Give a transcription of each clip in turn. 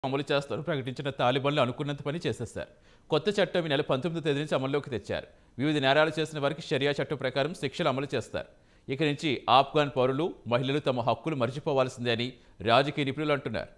అమలు చేస్తారు ప్రకటించిన తాలిబాన్లు అనుకున్నంత పని చేసేస్తారు కొత్త చట్టం ఈ నెల పంతొమ్మిదో తేదీ నుంచి అమల్లోకి తెచ్చారు వివిధ నేరాలు చేసిన వారికి షరియా చట్టం ప్రకారం శిక్షలు అమలు చేస్తారు ఇక నుంచి ఆఫ్ఘాన్ పౌరులు మహిళలు తమ హక్కులు మర్చిపోవాల్సిందే అని రాజకీయ నిపుణులు అంటున్నారు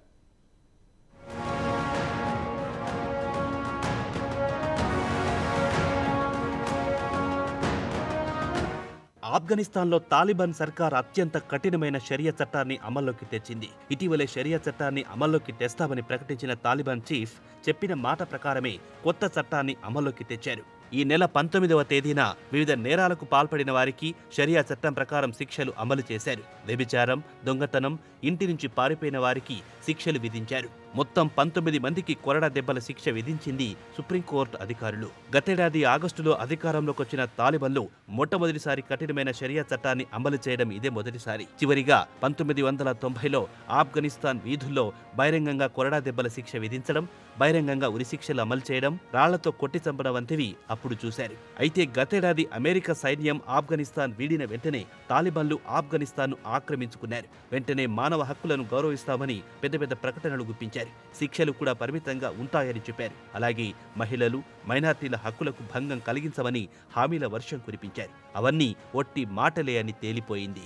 ఆఫ్ఘనిస్తాన్లో తాలిబాన్ సర్కార్ అత్యంత కఠినమైన షరియా చట్టాన్ని అమల్లోకి తెచ్చింది ఇటీవలే షరియా చట్టాన్ని అమల్లోకి తెస్తామని ప్రకటించిన తాలిబాన్ చీఫ్ చెప్పిన మాట ప్రకారమే కొత్త చట్టాన్ని అమల్లోకి తెచ్చారు ఈ నెల పంతొమ్మిదవ తేదీన వివిధ నేరాలకు పాల్పడిన వారికి షరియా చట్టం ప్రకారం శిక్షలు అమలు చేశారు వ్యభిచారం దొంగతనం ఇంటి నుంచి పారిపోయిన వారికి శిక్షలు విధించారు మొత్తం పంతొమ్మిది మందికి కొరడా దెబ్బల శిక్ష విధించింది సుప్రీంకోర్టు అధికారులు గతేడాది ఆగస్టులో అధికారంలోకి వచ్చిన తాలిబన్లు మొట్టమొదటిసారి కఠినమైన షరియా చట్టాన్ని అమలు చేయడం ఇదే మొదటిసారి చివరిగా పంతొమ్మిది వందల తొంభైలో ఆఫ్ఘనిస్తాన్ వీధుల్లో బహిరంగంగా కొరడా దెబ్బల శిక్ష విధించడం బహిరంగంగా ఉరిశిక్షలు అమలు చేయడం రాళ్లతో కొట్టి చంపడం వంటివి అప్పుడు చూశారు అయితే గతేడాది అమెరికా సైన్యం ఆఫ్ఘనిస్తాన్ వీడిన వెంటనే తాలిబాన్లు ఆఫ్ఘనిస్తాన్ను ఆక్రమించుకున్నారు వెంటనే మానవ హక్కులను గౌరవిస్తామని పెద్ద పెద్ద ప్రకటనలు గుప్పించారు శిక్షలు కూడా పరిమితంగా ఉంటాయని చెప్పారు అలాగే మహిళలు మైనార్టీల హక్కులకు భంగం కలిగించమని హామీల వర్షం కురిపించారు అవన్నీ ఒట్టి మాటలే అని తేలిపోయింది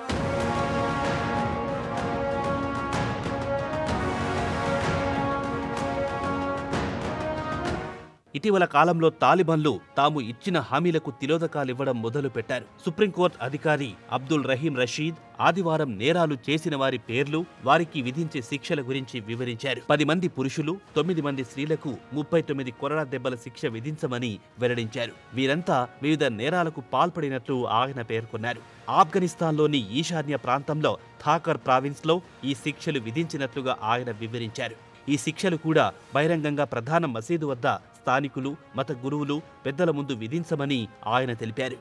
ఇటీవల కాలంలో తాలిబాన్లు తాము ఇచ్చిన హామీలకు తిలోదకాలివ్వడం మొదలు పెట్టారు సుప్రీంకోర్టు అధికారి అబ్దుల్ రహీం రషీద్ ఆదివారం నేరాలు చేసిన వారి పేర్లు వారికి విధించే శిక్షల గురించి వివరించారు పది మంది పురుషులు తొమ్మిది మంది స్త్రీలకు ముప్పై తొమ్మిది కొరడా దెబ్బల శిక్ష విధించమని వెల్లడించారు వీరంతా వివిధ నేరాలకు పాల్పడినట్లు ఆయన పేర్కొన్నారు ఆఫ్ఘనిస్తాన్లోని ఈశాన్య ప్రాంతంలో థాకర్ ప్రావిన్స్లో ఈ శిక్షలు విధించినట్లుగా ఆయన వివరించారు ఈ శిక్షలు కూడా బహిరంగంగా ప్రధాన మసీదు వద్ద స్థానికులు మత గురువులు పెద్దల ముందు విధించమని ఆయన తెలిపారు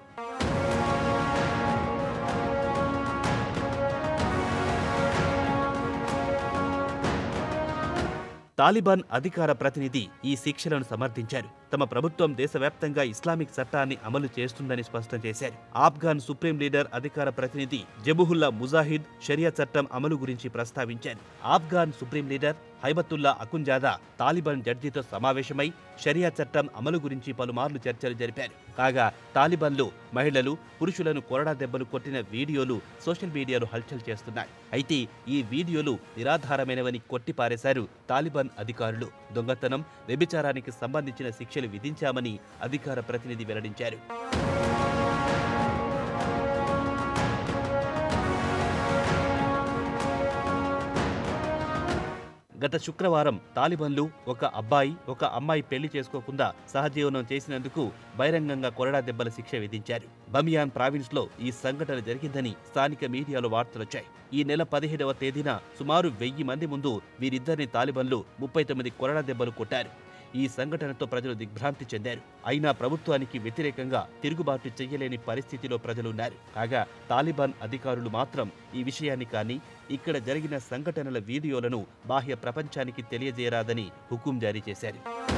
తాలిబాన్ అధికార ప్రతినిధి ఈ శిక్షలను సమర్థించారు తమ ప్రభుత్వం దేశవ్యాప్తంగా ఇస్లామిక్ చట్టాన్ని అమలు చేస్తుందని స్పష్టం చేశారు ఆఫ్ఘాన్ సుప్రీం లీడర్ అధికార ప్రతినిధి జబుహుల్లా ముజాహిద్ షరియా చట్టం అమలు గురించి ప్రస్తావించారు Afghan supreme leader Haibatullah Akhundzada Taliban జడ్జితో సమావేశమై షరియా చట్టం అమలు గురించి పలుమార్లు చర్చలు జరిపారు కాగా తాలిబాన్లు మహిళలు పురుషులను కొరడా దెబ్బలు కొట్టిన వీడియోలు సోషల్ మీడియాలో హల్చల్ చేస్తున్నాయి అయితే ఈ వీడియోలు నిరాధారమైనవని కొట్టిపారేశారు తాలిబాన్ అధికారులు దొంగతనం వ్యభిచారానికి సంబంధించిన శిక్షలు విధించామని అధికార ప్రతినిధి వెల్లడించారు గత శుక్రవారం తాలిబాన్లు ఒక అబ్బాయి ఒక అమ్మాయి పెళ్లి చేసుకోకుండా సహజీవనం చేసినందుకు బహిరంగంగా కొరడా దెబ్బల శిక్ష విధించారు బమియాన్ ప్రావిన్స్లో ఈ సంఘటన జరిగిందని స్థానిక మీడియాలో వార్తలొచ్చాయి ఈ నెల పదిహేడవ తేదీన సుమారు వెయ్యి మంది ముందు వీరిద్దరిని తాలిబాన్లు ముప్పై తొమ్మిది కొరడా దెబ్బలు కొట్టారు ఈ సంఘటనతో ప్రజలు దిగ్భ్రాంతి చెందారు అయినా ప్రభుత్వానికి వ్యతిరేకంగా తిరుగుబాటు చెయ్యలేని పరిస్థితిలో ప్రజలున్నారు కాగా తాలిబాన్ అధికారులు మాత్రం ఈ విషయాన్ని కానీ ఇక్కడ జరిగిన సంఘటనల వీడియోలను బాహ్య ప్రపంచానికి తెలియజేయరాదని హుకుం జారీ చేశారు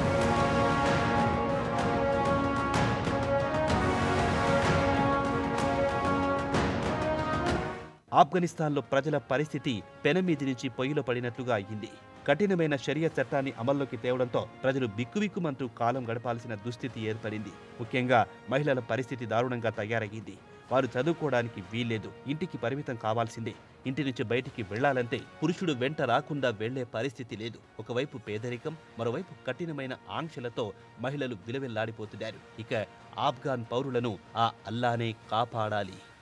ఆఫ్ఘనిస్తాన్లో ప్రజల పరిస్థితి పెనమీది నుంచి పొయ్యిలో పడినట్లుగా అయ్యింది కఠినమైన షరియా చట్టాన్ని అమల్లోకి తేవడంతో ప్రజలు బిక్కుబిక్కుమంటూ కాలం గడపాల్సిన దుస్థితి ఏర్పడింది ముఖ్యంగా మహిళల పరిస్థితి దారుణంగా తయారయ్యింది వారు చదువుకోవడానికి వీల్లేదు ఇంటికి పరిమితం కావాల్సిందే ఇంటి నుంచి బయటికి వెళ్లాలంటే పురుషుడు వెంట రాకుండా వెళ్లే పరిస్థితి లేదు ఒకవైపు పేదరికం మరోవైపు కఠినమైన ఆంక్షలతో మహిళలు విలవెల్లాడిపోతున్నారు ఇక ఆఫ్ఘాన్ పౌరులను ఆ అల్లానే కాపాడాలి